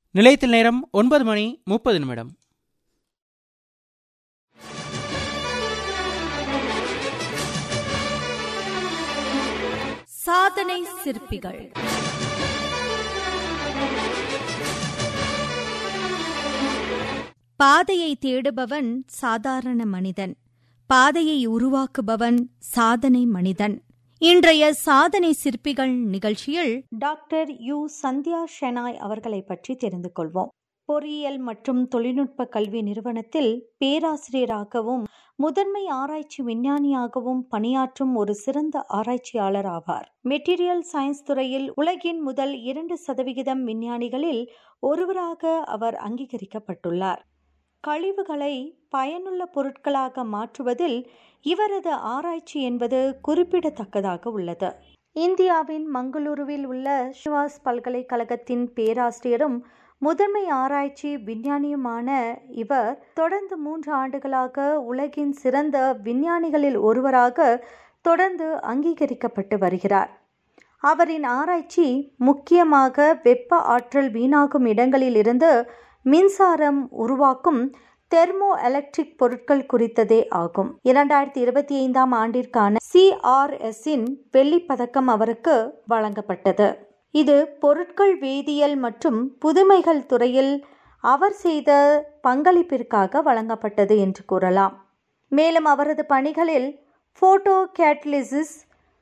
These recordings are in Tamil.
நிலையத்தில் நேரம் ஒன்பது மணி முப்பது நிமிடம் சாதனை சிற்பிகள் பாதையை தேடுபவன் சாதாரண மனிதன் பாதையை உருவாக்குபவன் சாதனை மனிதன் இன்றைய சாதனை சிற்பிகள் நிகழ்ச்சியில் டாக்டர் யு சந்தியா ஷெனாய் அவர்களை பற்றி தெரிந்து கொள்வோம் பொறியியல் மற்றும் தொழில்நுட்ப கல்வி நிறுவனத்தில் பேராசிரியராகவும் முதன்மை ஆராய்ச்சி விஞ்ஞானியாகவும் பணியாற்றும் ஒரு சிறந்த ஆராய்ச்சியாளர் ஆவார் மெட்டீரியல் சயின்ஸ் துறையில் உலகின் முதல் இரண்டு சதவிகிதம் விஞ்ஞானிகளில் ஒருவராக அவர் அங்கீகரிக்கப்பட்டுள்ளார் கழிவுகளை பயனுள்ள பொருட்களாக மாற்றுவதில் இவரது ஆராய்ச்சி என்பது குறிப்பிடத்தக்கதாக உள்ளது இந்தியாவின் மங்களூருவில் உள்ள ஸ்ரீவாஸ் பல்கலைக்கழகத்தின் பேராசிரியரும் முதன்மை ஆராய்ச்சி விஞ்ஞானியுமான இவர் தொடர்ந்து மூன்று ஆண்டுகளாக உலகின் சிறந்த விஞ்ஞானிகளில் ஒருவராக தொடர்ந்து அங்கீகரிக்கப்பட்டு வருகிறார் அவரின் ஆராய்ச்சி முக்கியமாக வெப்ப ஆற்றல் வீணாகும் இடங்களில் இருந்து மின்சாரம் உருவாக்கும் தெர்மோ எலக்ட்ரிக் பொருட்கள் குறித்ததே ஆகும் இரண்டாயிரத்தி இருபத்தி ஐந்தாம் ஆண்டிற்கான சிஆர்எஸ்ஸின் வெள்ளிப் பதக்கம் அவருக்கு வழங்கப்பட்டது இது பொருட்கள் வேதியியல் மற்றும் புதுமைகள் துறையில் அவர் செய்த பங்களிப்பிற்காக வழங்கப்பட்டது என்று கூறலாம் மேலும் அவரது பணிகளில் போட்டோ கேட்டலிசிஸ்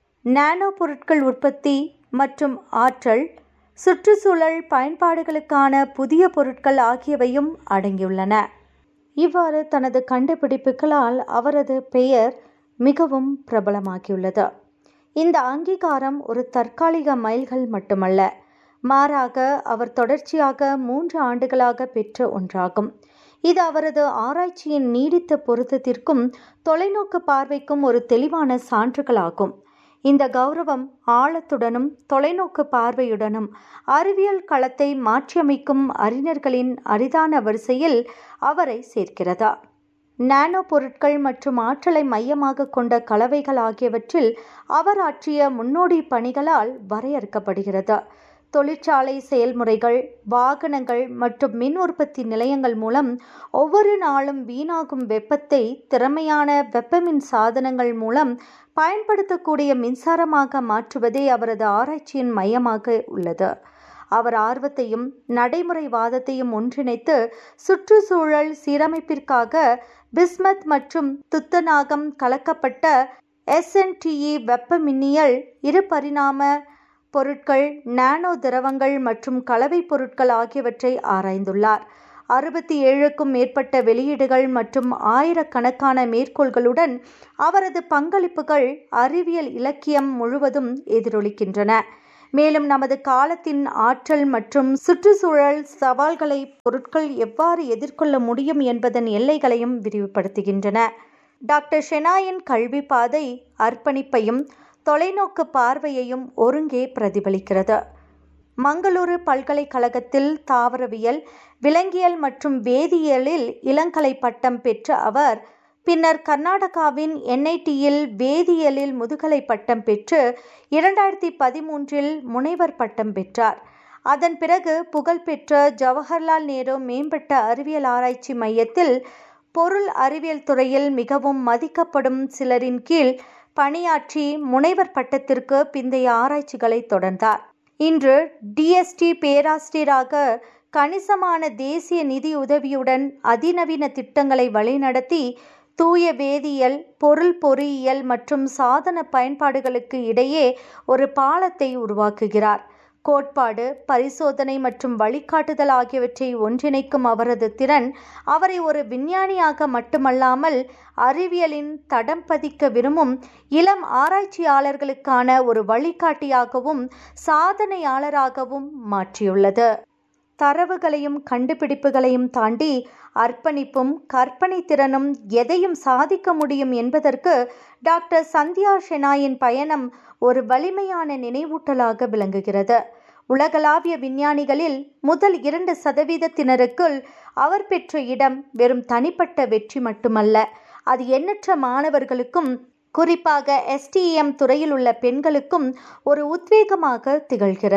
நானோ பொருட்கள் உற்பத்தி மற்றும் ஆற்றல் சுற்றுச்சூழல் பயன்பாடுகளுக்கான புதிய பொருட்கள் ஆகியவையும் அடங்கியுள்ளன இவ்வாறு தனது கண்டுபிடிப்புகளால் அவரது பெயர் மிகவும் பிரபலமாகியுள்ளது இந்த அங்கீகாரம் ஒரு தற்காலிக மைல்கள் மட்டுமல்ல மாறாக அவர் தொடர்ச்சியாக மூன்று ஆண்டுகளாக பெற்ற ஒன்றாகும் இது அவரது ஆராய்ச்சியின் நீடித்த பொருத்தத்திற்கும் தொலைநோக்கு பார்வைக்கும் ஒரு தெளிவான சான்றுகளாகும் இந்த கௌரவம் ஆழத்துடனும் தொலைநோக்கு பார்வையுடனும் அறிவியல் களத்தை மாற்றியமைக்கும் அறிஞர்களின் அரிதான வரிசையில் அவரை சேர்க்கிறதா நானோ பொருட்கள் மற்றும் ஆற்றலை மையமாக கொண்ட கலவைகள் ஆகியவற்றில் அவர் ஆற்றிய முன்னோடி பணிகளால் வரையறுக்கப்படுகிறது தொழிற்சாலை செயல்முறைகள் வாகனங்கள் மற்றும் மின் உற்பத்தி நிலையங்கள் மூலம் ஒவ்வொரு நாளும் வீணாகும் வெப்பத்தை திறமையான வெப்பமின் சாதனங்கள் மூலம் பயன்படுத்தக்கூடிய மின்சாரமாக மாற்றுவதே அவரது ஆராய்ச்சியின் மையமாக உள்ளது அவர் ஆர்வத்தையும் நடைமுறைவாதத்தையும் ஒன்றிணைத்து சுற்றுச்சூழல் சீரமைப்பிற்காக பிஸ்மத் மற்றும் துத்தநாகம் கலக்கப்பட்ட எஸ்என்டிஇ வெப்ப மின்னியல் இரு பரிணாம பொருட்கள் நானோ திரவங்கள் மற்றும் கலவை பொருட்கள் ஆகியவற்றை ஆராய்ந்துள்ளார் அறுபத்தி ஏழுக்கும் மேற்பட்ட வெளியீடுகள் மற்றும் ஆயிரக்கணக்கான மேற்கோள்களுடன் அவரது பங்களிப்புகள் அறிவியல் இலக்கியம் முழுவதும் எதிரொலிக்கின்றன மேலும் நமது காலத்தின் ஆற்றல் மற்றும் சுற்றுச்சூழல் சவால்களை பொருட்கள் எவ்வாறு எதிர்கொள்ள முடியும் என்பதன் எல்லைகளையும் விரிவுபடுத்துகின்றன டாக்டர் ஷெனாயின் கல்வி பாதை அர்ப்பணிப்பையும் தொலைநோக்கு பார்வையையும் ஒருங்கே பிரதிபலிக்கிறது மங்களூரு பல்கலைக்கழகத்தில் தாவரவியல் விலங்கியல் மற்றும் வேதியியலில் இளங்கலை பட்டம் பெற்ற அவர் பின்னர் கர்நாடகாவின் என்ஐடியில் வேதியியலில் முதுகலை பட்டம் பெற்று இரண்டாயிரத்தி பதிமூன்றில் முனைவர் பட்டம் பெற்றார் அதன் பிறகு புகழ்பெற்ற ஜவஹர்லால் நேரு மேம்பட்ட அறிவியல் ஆராய்ச்சி மையத்தில் பொருள் அறிவியல் துறையில் மிகவும் மதிக்கப்படும் சிலரின் கீழ் பணியாற்றி முனைவர் பட்டத்திற்கு பிந்தைய ஆராய்ச்சிகளை தொடர்ந்தார் இன்று டிஎஸ்டி பேராசிரியராக கணிசமான தேசிய நிதி உதவியுடன் அதிநவீன திட்டங்களை வழிநடத்தி தூய வேதியியல் பொருள் பொறியியல் மற்றும் சாதன பயன்பாடுகளுக்கு இடையே ஒரு பாலத்தை உருவாக்குகிறார் கோட்பாடு பரிசோதனை மற்றும் வழிகாட்டுதல் ஆகியவற்றை ஒன்றிணைக்கும் அவரது திறன் அவரை ஒரு விஞ்ஞானியாக மட்டுமல்லாமல் அறிவியலின் தடம் பதிக்க விரும்பும் இளம் ஆராய்ச்சியாளர்களுக்கான ஒரு வழிகாட்டியாகவும் சாதனையாளராகவும் மாற்றியுள்ளது தரவுகளையும் கண்டுபிடிப்புகளையும் தாண்டி அர்ப்பணிப்பும் கற்பனை திறனும் எதையும் சாதிக்க முடியும் என்பதற்கு டாக்டர் சந்தியா ஷெனாயின் பயணம் ஒரு வலிமையான நினைவூட்டலாக விளங்குகிறது உலகளாவிய விஞ்ஞானிகளில் முதல் இரண்டு சதவீதத்தினருக்குள் அவர் பெற்ற இடம் வெறும் தனிப்பட்ட வெற்றி மட்டுமல்ல அது எண்ணற்ற மாணவர்களுக்கும் குறிப்பாக எஸ்டிஎம் துறையில் உள்ள பெண்களுக்கும் ஒரு உத்வேகமாக திகழ்கிறது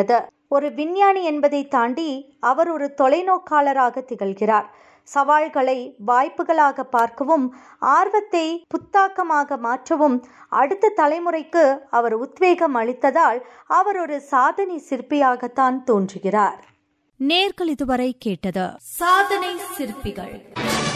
ஒரு விஞ்ஞானி என்பதை தாண்டி அவர் ஒரு தொலைநோக்காளராக திகழ்கிறார் சவால்களை வாய்ப்புகளாக பார்க்கவும் ஆர்வத்தை புத்தாக்கமாக மாற்றவும் அடுத்த தலைமுறைக்கு அவர் உத்வேகம் அளித்ததால் அவர் ஒரு சாதனை சிற்பியாகத்தான் தோன்றுகிறார் நேர்கள் இதுவரை கேட்டது சாதனை சிற்பிகள்